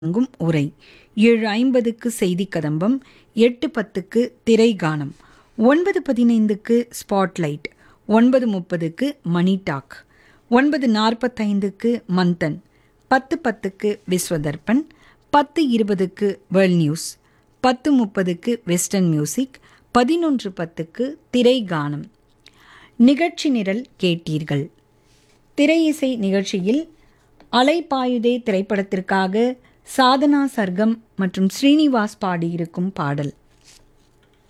வழங்கும் உரை ஏழு ஐம்பதுக்கு செய்தி கதம்பம் எட்டு பத்துக்கு திரைகானம் ஒன்பது பதினைந்துக்கு ஸ்பாட்லைட் ஒன்பது முப்பதுக்கு மணி டாக் ஒன்பது நாற்பத்தைந்துக்கு மந்தன் பத்து பத்துக்கு விஸ்வதர்பன் பத்து இருபதுக்கு வேர்ல்ட் நியூஸ் பத்து முப்பதுக்கு வெஸ்டர்ன் மியூசிக் பதினொன்று பத்துக்கு திரைகானம் நிகழ்ச்சி நிரல் கேட்டீர்கள் திரையிசை நிகழ்ச்சியில் அலைப்பாயுதே திரைப்படத்திற்காக சாதனா சர்க்கம் மற்றும் ஸ்ரீனிவாஸ் பாடியிருக்கும் பாடல்